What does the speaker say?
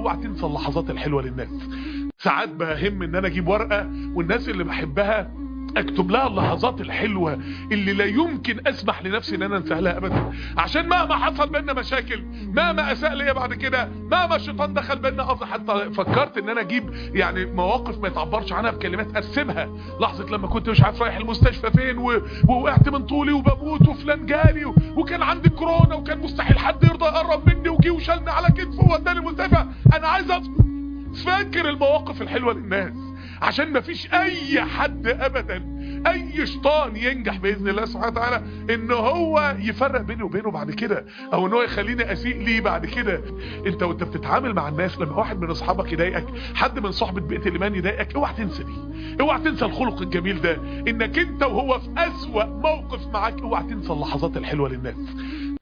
اوعى تنسى اللحظات الحلوه للناس ساعات بهم ان انا اجيب ورقه والناس اللي بحبها اكتب لها اللحظات الحلوة اللي لا يمكن اسمح لنفسي ان انا انساها لها ابدا عشان مهما حصل بينا مشاكل مهما اساء ليا بعد كده مهما الشيطان دخل بينا قصدي حتى فكرت ان انا اجيب يعني مواقف ما يتعبرش عنها بكلمات ارسمها لحظة لما كنت مش عارف رايح المستشفى فين و... ووقعت من طولي وبموت وفلان جالي و... وكان عندي كورونا وكان مستحيل حد يرضى يقرب مني وجي وشالني على كتفه ووداني المستشفى انا عايز أصبر. فاكر المواقف الحلوة للناس عشان ما فيش اي حد ابدا اي شيطان ينجح باذن الله سبحانه وتعالى ان هو يفرق بيني وبينه بعد كده او ان هو يخليني اسيء ليه بعد كده انت وانت بتتعامل مع الناس لما واحد من اصحابك يضايقك حد من صحبة بيئة الايمان يضايقك اوعى تنسى دي اوعى تنسى الخلق الجميل ده انك انت وهو في اسوأ موقف معاك اوعى تنسى اللحظات الحلوة للناس